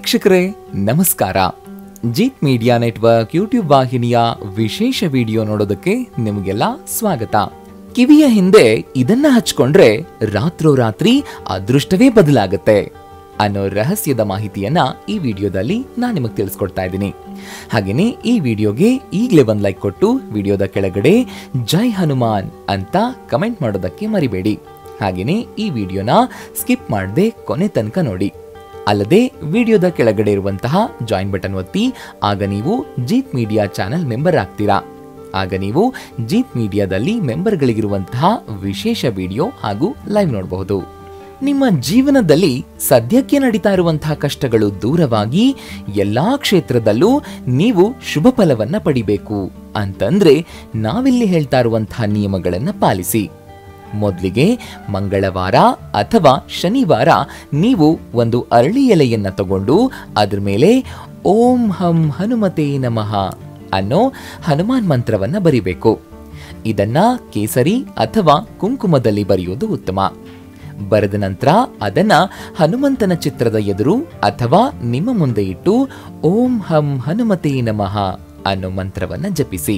ವೀಕ್ಷಕರೇ ನಮಸ್ಕಾರ Jeet media network YouTube ವಾಹಿನಿಯ ವಿಶೇಷ ವಿಡಿಯೋ ನೋಡೋದಕ್ಕೆ ನಿಮಗೆಲ್ಲ ಸ್ವಾಗತ ಕಿವಿಯ ಹಿಂದೆ ಇದನ್ನ ಹಚ್ಕೊಂಡ್ರೆ ರಾತ್ರೋರಾತ್ರಿ ಅದೃಷ್ಟವೇ ಬದಲಾಗತ್ತೆ ಅನ್ನೋ ರಹಸ್ಯದ ಮಾಹಿತಿಯನ್ನ ಈ ವಿಡಿಯೋದಲ್ಲಿ ನಾನು ನಿಮಗೆ ತಿಳಿಸ್ಕೊಡ್ತಾ ಇದ್ದೀನಿ ಹಾಗೇನೆ ಈ ವಿಡಿಯೋಗೆ ಈಗಲೇ ಒಂದು ಲೈಕ್ ಕೊಟ್ಟು ವಿಡಿಯೋದ ಕೆಳಗಡೆ ಜೈ ಹನುಮಾನ್ ಅಂತ ಕಮೆಂಟ್ ಮಾಡೋದಕ್ಕೆ ಮರಿಬೇಡಿ ಹಾಗೇನೆ ಈ ವಿಡಿಯೋನ ಸ್ಕಿಪ್ ಮಾಡದೆ ಕೊನೆ ತನಕ ನೋಡಿ ಅಲ್ಲದೆ ವಿಡಿಯೋದ ಕೆಳಗಡೆ ಇರುವಂತಹ ಜಾಯಿನ್ ಬಟನ್ ಒತ್ತಿ ಆಗ ನೀವು ಜೀತ್ ಮೀಡಿಯಾ ಚಾನೆಲ್ ಮೆಂಬರ್ ಆಗ್ತೀರಾ ಆಗ ನೀವು ಜೀತ್ ಮೀಡಿಯಾದಲ್ಲಿ ಮೆಂಬರ್ಗಳಿಗಿರುವಂತಹ ವಿಶೇಷ ವಿಡಿಯೋ ಹಾಗೂ ಲೈವ್ ನೋಡಬಹುದು ನಿಮ್ಮ ಜೀವನದಲ್ಲಿ ಸದ್ಯಕ್ಕೆ ನಡೀತಾ ಇರುವಂತಹ ಕಷ್ಟಗಳು ದೂರವಾಗಿ ಎಲ್ಲಾ ಕ್ಷೇತ್ರದಲ್ಲೂ ನೀವು ಶುಭ ಫಲವನ್ನ ಪಡಿಬೇಕು ಅಂತಂದ್ರೆ ನಾವಿಲ್ಲಿ ಹೇಳ್ತಾ ಇರುವಂತಹ ನಿಯಮಗಳನ್ನ ಪಾಲಿಸಿ ಮೊದಲಿಗೆ ಮಂಗಳವಾರ ಅಥವಾ ಶನಿವಾರ ನೀವು ಒಂದು ಅರಳಿ ಎಲೆಯನ್ನ ತಗೊಂಡು ಅದ್ರ ಮೇಲೆ ಓಂ ಹಂ ಹನುಮತೆ ನಮಃ ಅನ್ನೋ ಹನುಮಾನ್ ಮಂತ್ರವನ್ನ ಬರಿಬೇಕು ಇದನ್ನ ಕೇಸರಿ ಅಥವಾ ಕುಂಕುಮದಲ್ಲಿ ಬರೆಯುವುದು ಉತ್ತಮ ಬರೆದ ನಂತರ ಅದನ್ನ ಹನುಮಂತನ ಚಿತ್ರದ ಎದುರು ಅಥವಾ ನಿಮ್ಮ ಮುಂದೆ ಇಟ್ಟು ಓಂ ಹಂ ಹನುಮತೆ ನಮಃ ಅನ್ನೋ ಮಂತ್ರವನ್ನ ಜಪಿಸಿ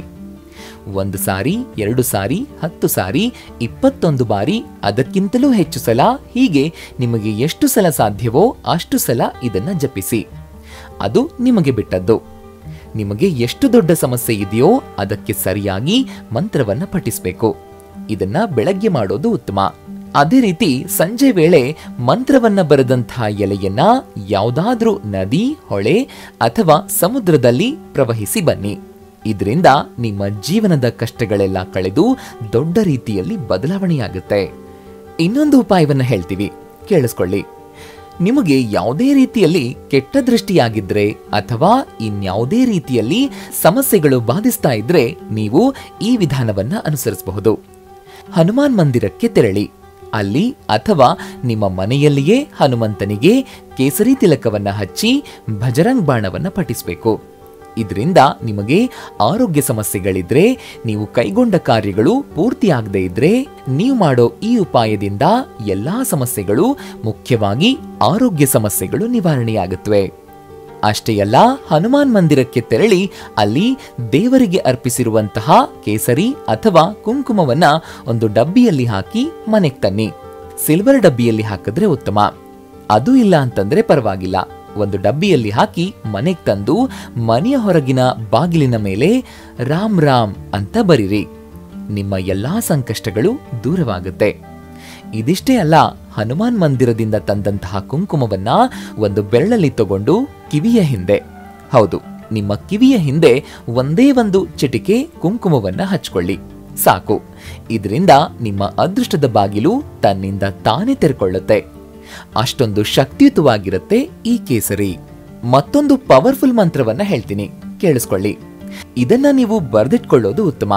ಒಂದು ಸಾರಿ ಎರಡು ಸಾರಿ ಹತ್ತು ಸಾರಿ ಇಪ್ಪತ್ತೊಂದು ಬಾರಿ ಅದಕ್ಕಿಂತಲೂ ಹೆಚ್ಚು ಸಲ ಹೀಗೆ ನಿಮಗೆ ಎಷ್ಟು ಸಲ ಸಾಧ್ಯವೋ ಅಷ್ಟು ಸಲ ಇದನ್ನ ಜಪಿಸಿ ಅದು ನಿಮಗೆ ಬಿಟ್ಟದ್ದು ನಿಮಗೆ ಎಷ್ಟು ದೊಡ್ಡ ಸಮಸ್ಯೆ ಇದೆಯೋ ಅದಕ್ಕೆ ಸರಿಯಾಗಿ ಮಂತ್ರವನ್ನ ಪಠಿಸಬೇಕು ಇದನ್ನ ಬೆಳಗ್ಗೆ ಮಾಡೋದು ಉತ್ತಮ ಅದೇ ರೀತಿ ಸಂಜೆ ವೇಳೆ ಮಂತ್ರವನ್ನ ಬರೆದಂತಹ ಎಲೆಯನ್ನ ಯಾವುದಾದ್ರೂ ನದಿ ಹೊಳೆ ಅಥವಾ ಸಮುದ್ರದಲ್ಲಿ ಪ್ರವಹಿಸಿ ಬನ್ನಿ ಇದರಿಂದ ನಿಮ್ಮ ಜೀವನದ ಕಷ್ಟಗಳೆಲ್ಲ ಕಳೆದು ದೊಡ್ಡ ರೀತಿಯಲ್ಲಿ ಬದಲಾವಣೆಯಾಗುತ್ತೆ ಇನ್ನೊಂದು ಉಪಾಯವನ್ನ ಹೇಳ್ತೀವಿ ಕೇಳಿಸ್ಕೊಳ್ಳಿ ನಿಮಗೆ ಯಾವುದೇ ರೀತಿಯಲ್ಲಿ ಕೆಟ್ಟ ದೃಷ್ಟಿಯಾಗಿದ್ರೆ ಅಥವಾ ಇನ್ಯಾವುದೇ ರೀತಿಯಲ್ಲಿ ಸಮಸ್ಯೆಗಳು ಬಾಧಿಸ್ತಾ ಇದ್ರೆ ನೀವು ಈ ವಿಧಾನವನ್ನ ಅನುಸರಿಸಬಹುದು ಹನುಮಾನ್ ಮಂದಿರಕ್ಕೆ ತೆರಳಿ ಅಲ್ಲಿ ಅಥವಾ ನಿಮ್ಮ ಮನೆಯಲ್ಲಿಯೇ ಹನುಮಂತನಿಗೆ ಕೇಸರಿ ತಿಲಕವನ್ನ ಹಚ್ಚಿ ಭಜರಂಗ್ ಬಾಣವನ್ನ ಪಠಿಸಬೇಕು ಇದರಿಂದ ನಿಮಗೆ ಆರೋಗ್ಯ ಸಮಸ್ಯೆಗಳಿದ್ರೆ ನೀವು ಕೈಗೊಂಡ ಕಾರ್ಯಗಳು ಪೂರ್ತಿಯಾಗದೇ ಇದ್ರೆ ನೀವು ಮಾಡೋ ಈ ಉಪಾಯದಿಂದ ಎಲ್ಲಾ ಸಮಸ್ಯೆಗಳು ಮುಖ್ಯವಾಗಿ ಆರೋಗ್ಯ ಸಮಸ್ಯೆಗಳು ನಿವಾರಣೆಯಾಗುತ್ತವೆ ಅಷ್ಟೇ ಅಲ್ಲ ಹನುಮಾನ್ ಮಂದಿರಕ್ಕೆ ತೆರಳಿ ಅಲ್ಲಿ ದೇವರಿಗೆ ಅರ್ಪಿಸಿರುವಂತಹ ಕೇಸರಿ ಅಥವಾ ಕುಂಕುಮವನ್ನ ಒಂದು ಡಬ್ಬಿಯಲ್ಲಿ ಹಾಕಿ ಮನೆಗೆ ತನ್ನಿ ಸಿಲ್ವರ್ ಡಬ್ಬಿಯಲ್ಲಿ ಹಾಕಿದ್ರೆ ಉತ್ತಮ ಅದು ಇಲ್ಲ ಅಂತಂದ್ರೆ ಪರವಾಗಿಲ್ಲ ಒಂದು ಡಬ್ಬಿಯಲ್ಲಿ ಹಾಕಿ ಮನೆಗೆ ತಂದು ಮನೆಯ ಹೊರಗಿನ ಬಾಗಿಲಿನ ಮೇಲೆ ರಾಮ್ ರಾಮ್ ಅಂತ ಬರೀರಿ ನಿಮ್ಮ ಎಲ್ಲಾ ಸಂಕಷ್ಟಗಳು ದೂರವಾಗುತ್ತೆ ಇದಿಷ್ಟೇ ಅಲ್ಲ ಹನುಮಾನ್ ಮಂದಿರದಿಂದ ತಂದಂತಹ ಕುಂಕುಮವನ್ನ ಒಂದು ಬೆರಳಲ್ಲಿ ತಗೊಂಡು ಕಿವಿಯ ಹಿಂದೆ ಹೌದು ನಿಮ್ಮ ಕಿವಿಯ ಹಿಂದೆ ಒಂದೇ ಒಂದು ಚಿಟಿಕೆ ಕುಂಕುಮವನ್ನ ಹಚ್ಕೊಳ್ಳಿ ಸಾಕು ಇದರಿಂದ ನಿಮ್ಮ ಅದೃಷ್ಟದ ಬಾಗಿಲು ತನ್ನಿಂದ ತಾನೇ ತೆರೆಕೊಳ್ಳುತ್ತೆ ಅಷ್ಟೊಂದು ಶಕ್ತಿಯುತವಾಗಿರುತ್ತೆ ಈ ಕೇಸರಿ ಮತ್ತೊಂದು ಪವರ್ಫುಲ್ ಮಂತ್ರವನ್ನ ಹೇಳ್ತೀನಿ ಕೇಳಿಸ್ಕೊಳ್ಳಿ ಇದನ್ನ ನೀವು ಬರೆದಿಟ್ಕೊಳ್ಳೋದು ಉತ್ತಮ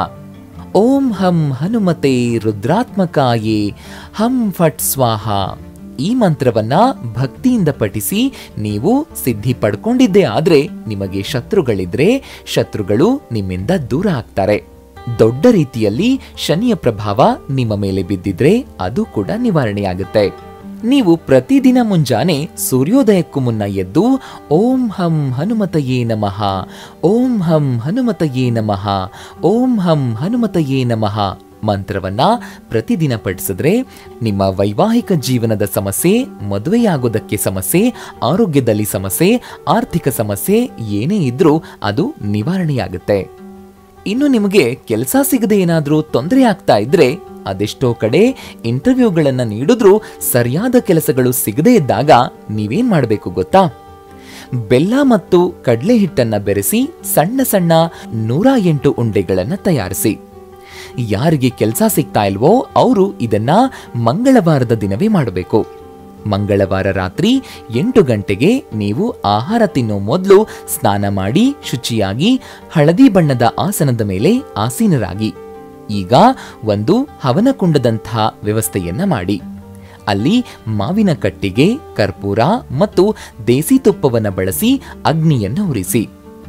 ಓಂ ಹಂ ಹನುಮತೆ ರುದ್ರಾತ್ಮಕಾಯೇ ಹಂ ಫಟ್ ಸ್ವಾಹ ಈ ಮಂತ್ರವನ್ನ ಭಕ್ತಿಯಿಂದ ಪಠಿಸಿ ನೀವು ಸಿದ್ಧಿ ಪಡ್ಕೊಂಡಿದ್ದೇ ಆದ್ರೆ ನಿಮಗೆ ಶತ್ರುಗಳಿದ್ರೆ ಶತ್ರುಗಳು ನಿಮ್ಮಿಂದ ದೂರ ಆಗ್ತಾರೆ ದೊಡ್ಡ ರೀತಿಯಲ್ಲಿ ಶನಿಯ ಪ್ರಭಾವ ನಿಮ್ಮ ಮೇಲೆ ಬಿದ್ದಿದ್ರೆ ಅದು ಕೂಡ ನಿವಾರಣೆಯಾಗುತ್ತೆ ನೀವು ಪ್ರತಿದಿನ ಮುಂಜಾನೆ ಸೂರ್ಯೋದಯಕ್ಕೂ ಮುನ್ನ ಎದ್ದು ಓಂ ಹಂ ಹನುಮತಯೇ ನಮಃ ಓಂ ಹಂ ಹನುಮತಯೇ ನಮಃ ಓಂ ಹಂ ಹನುಮತಯೇ ನಮಃ ಮಂತ್ರವನ್ನ ಪ್ರತಿದಿನ ಪಠಿಸಿದ್ರೆ ನಿಮ್ಮ ವೈವಾಹಿಕ ಜೀವನದ ಸಮಸ್ಯೆ ಮದುವೆಯಾಗೋದಕ್ಕೆ ಸಮಸ್ಯೆ ಆರೋಗ್ಯದಲ್ಲಿ ಸಮಸ್ಯೆ ಆರ್ಥಿಕ ಸಮಸ್ಯೆ ಏನೇ ಇದ್ರೂ ಅದು ನಿವಾರಣೆಯಾಗುತ್ತೆ ಇನ್ನು ನಿಮಗೆ ಕೆಲಸ ಸಿಗದೆ ಏನಾದ್ರೂ ತೊಂದರೆ ಆಗ್ತಾ ಇದ್ರೆ ಅದೆಷ್ಟೋ ಕಡೆ ಇಂಟರ್ವ್ಯೂಗಳನ್ನ ನೀಡಿದ್ರೂ ಸರಿಯಾದ ಕೆಲಸಗಳು ಸಿಗದೇ ಇದ್ದಾಗ ನೀವೇನ್ ಮಾಡಬೇಕು ಗೊತ್ತಾ ಬೆಲ್ಲ ಮತ್ತು ಕಡಲೆ ಹಿಟ್ಟನ್ನ ಬೆರೆಸಿ ಸಣ್ಣ ಸಣ್ಣ ನೂರ ಎಂಟು ಉಂಡೆಗಳನ್ನ ತಯಾರಿಸಿ ಯಾರಿಗೆ ಕೆಲಸ ಸಿಗ್ತಾ ಇಲ್ವೋ ಅವರು ಇದನ್ನ ಮಂಗಳವಾರದ ದಿನವೇ ಮಾಡಬೇಕು ಮಂಗಳವಾರ ರಾತ್ರಿ ಎಂಟು ಗಂಟೆಗೆ ನೀವು ಆಹಾರ ತಿನ್ನೋ ಮೊದಲು ಸ್ನಾನ ಮಾಡಿ ಶುಚಿಯಾಗಿ ಹಳದಿ ಬಣ್ಣದ ಆಸನದ ಮೇಲೆ ಆಸೀನರಾಗಿ ಈಗ ಒಂದು ಹವನಕುಂಡದಂತಹ ವ್ಯವಸ್ಥೆಯನ್ನ ಮಾಡಿ ಅಲ್ಲಿ ಮಾವಿನ ಕಟ್ಟಿಗೆ ಕರ್ಪೂರ ಮತ್ತು ದೇಸಿ ತುಪ್ಪವನ್ನು ಬಳಸಿ ಅಗ್ನಿಯನ್ನು ಉರಿಸಿ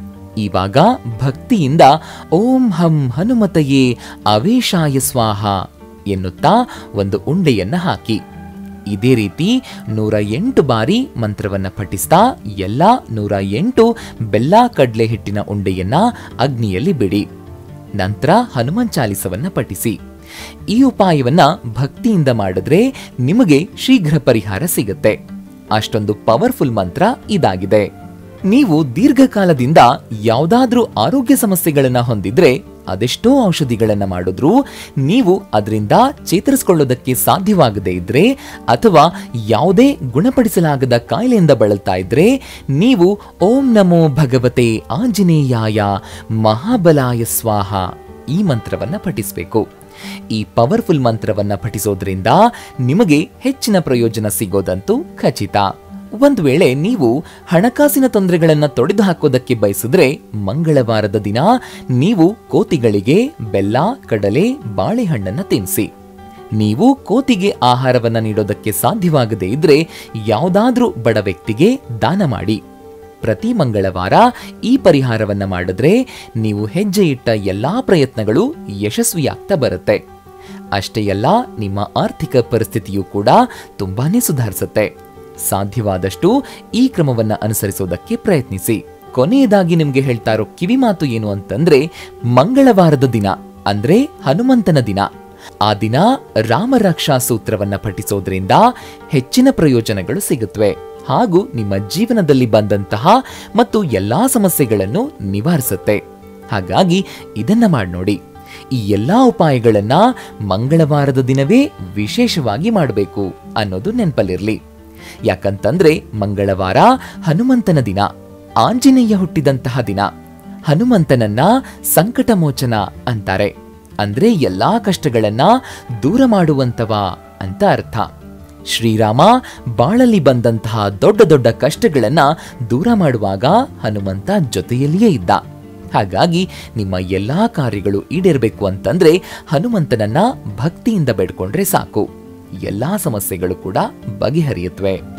ಇವಾಗ ಭಕ್ತಿಯಿಂದ ಓಂ ಹಂ ಹನುಮತಯೇ ಅವೇಶಾಯ ಸ್ವಾಹ ಎನ್ನುತ್ತಾ ಒಂದು ಉಂಡೆಯನ್ನ ಹಾಕಿ ಇದೇ ರೀತಿ ನೂರ ಎಂಟು ಬಾರಿ ಮಂತ್ರವನ್ನ ಪಠಿಸ್ತಾ ಎಲ್ಲ ನೂರ ಎಂಟು ಬೆಲ್ಲ ಕಡ್ಲೆ ಹಿಟ್ಟಿನ ಉಂಡೆಯನ್ನ ಅಗ್ನಿಯಲ್ಲಿ ಬಿಡಿ ನಂತರ ಹನುಮಾನ್ ಚಾಲಿಸವನ್ನ ಪಠಿಸಿ ಈ ಉಪಾಯವನ್ನ ಭಕ್ತಿಯಿಂದ ಮಾಡಿದ್ರೆ ನಿಮಗೆ ಶೀಘ್ರ ಪರಿಹಾರ ಸಿಗುತ್ತೆ ಅಷ್ಟೊಂದು ಪವರ್ಫುಲ್ ಮಂತ್ರ ಇದಾಗಿದೆ ನೀವು ದೀರ್ಘಕಾಲದಿಂದ ಯಾವುದಾದ್ರೂ ಆರೋಗ್ಯ ಸಮಸ್ಯೆಗಳನ್ನ ಹೊಂದಿದ್ರೆ ಅದೆಷ್ಟೋ ಔಷಧಿಗಳನ್ನ ಮಾಡಿದ್ರೂ ನೀವು ಅದರಿಂದ ಚೇತರಿಸಿಕೊಳ್ಳೋದಕ್ಕೆ ಸಾಧ್ಯವಾಗದೇ ಇದ್ರೆ ಅಥವಾ ಯಾವುದೇ ಗುಣಪಡಿಸಲಾಗದ ಕಾಯಿಲೆಯಿಂದ ಬಳಲ್ತಾ ಇದ್ರೆ ನೀವು ಓಂ ನಮೋ ಭಗವತೆ ಆಂಜನೇಯಾಯ ಮಹಾಬಲಾಯ ಸ್ವಾಹ ಈ ಮಂತ್ರವನ್ನ ಪಠಿಸಬೇಕು ಈ ಪವರ್ಫುಲ್ ಮಂತ್ರವನ್ನ ಪಠಿಸೋದ್ರಿಂದ ನಿಮಗೆ ಹೆಚ್ಚಿನ ಪ್ರಯೋಜನ ಸಿಗೋದಂತೂ ಖಚಿತ ಒಂದು ವೇಳೆ ನೀವು ಹಣಕಾಸಿನ ತೊಂದರೆಗಳನ್ನ ತೊಡೆದು ಹಾಕೋದಕ್ಕೆ ಬಯಸಿದ್ರೆ ಮಂಗಳವಾರದ ದಿನ ನೀವು ಕೋತಿಗಳಿಗೆ ಬೆಲ್ಲ ಕಡಲೆ ಬಾಳೆಹಣ್ಣನ್ನ ತಿನ್ನಿಸಿ ನೀವು ಕೋತಿಗೆ ಆಹಾರವನ್ನ ನೀಡೋದಕ್ಕೆ ಸಾಧ್ಯವಾಗದೇ ಇದ್ರೆ ಯಾವುದಾದ್ರೂ ಬಡ ವ್ಯಕ್ತಿಗೆ ದಾನ ಮಾಡಿ ಪ್ರತಿ ಮಂಗಳವಾರ ಈ ಪರಿಹಾರವನ್ನ ಮಾಡಿದ್ರೆ ನೀವು ಹೆಜ್ಜೆ ಇಟ್ಟ ಎಲ್ಲಾ ಪ್ರಯತ್ನಗಳು ಯಶಸ್ವಿಯಾಗ್ತಾ ಬರುತ್ತೆ ಅಷ್ಟೇ ಅಲ್ಲ ನಿಮ್ಮ ಆರ್ಥಿಕ ಪರಿಸ್ಥಿತಿಯು ಕೂಡ ತುಂಬಾನೇ ಸುಧಾರಿಸುತ್ತೆ ಸಾಧ್ಯವಾದಷ್ಟು ಈ ಕ್ರಮವನ್ನ ಅನುಸರಿಸೋದಕ್ಕೆ ಪ್ರಯತ್ನಿಸಿ ಕೊನೆಯದಾಗಿ ನಿಮ್ಗೆ ಹೇಳ್ತಾ ಇರೋ ಕಿವಿ ಮಾತು ಏನು ಅಂತಂದ್ರೆ ಮಂಗಳವಾರದ ದಿನ ಅಂದ್ರೆ ಹನುಮಂತನ ದಿನ ಆ ದಿನ ರಾಮರಕ್ಷಾ ಸೂತ್ರವನ್ನ ಪಠಿಸೋದ್ರಿಂದ ಹೆಚ್ಚಿನ ಪ್ರಯೋಜನಗಳು ಸಿಗುತ್ತವೆ ಹಾಗೂ ನಿಮ್ಮ ಜೀವನದಲ್ಲಿ ಬಂದಂತಹ ಮತ್ತು ಎಲ್ಲಾ ಸಮಸ್ಯೆಗಳನ್ನು ನಿವಾರಿಸುತ್ತೆ ಹಾಗಾಗಿ ಇದನ್ನ ಮಾಡಿ ನೋಡಿ ಈ ಎಲ್ಲಾ ಉಪಾಯಗಳನ್ನ ಮಂಗಳವಾರದ ದಿನವೇ ವಿಶೇಷವಾಗಿ ಮಾಡಬೇಕು ಅನ್ನೋದು ನೆನಪಲ್ಲಿರ್ಲಿ ಯಾಕಂತಂದ್ರೆ ಮಂಗಳವಾರ ಹನುಮಂತನ ದಿನ ಆಂಜನೇಯ ಹುಟ್ಟಿದಂತಹ ದಿನ ಹನುಮಂತನನ್ನ ಸಂಕಟ ಮೋಚನ ಅಂತಾರೆ ಅಂದ್ರೆ ಎಲ್ಲಾ ಕಷ್ಟಗಳನ್ನ ದೂರ ಮಾಡುವಂತವ ಅಂತ ಅರ್ಥ ಶ್ರೀರಾಮ ಬಾಳಲ್ಲಿ ಬಂದಂತಹ ದೊಡ್ಡ ದೊಡ್ಡ ಕಷ್ಟಗಳನ್ನ ದೂರ ಮಾಡುವಾಗ ಹನುಮಂತ ಜೊತೆಯಲ್ಲಿಯೇ ಇದ್ದ ಹಾಗಾಗಿ ನಿಮ್ಮ ಎಲ್ಲಾ ಕಾರ್ಯಗಳು ಈಡೇರಬೇಕು ಅಂತಂದ್ರೆ ಹನುಮಂತನನ್ನ ಭಕ್ತಿಯಿಂದ ಬೇಡ್ಕೊಂಡ್ರೆ ಸಾಕು ಎಲ್ಲಾ ಸಮಸ್ಯೆಗಳು ಕೂಡ ಬಗೆಹರಿಯುತ್ತವೆ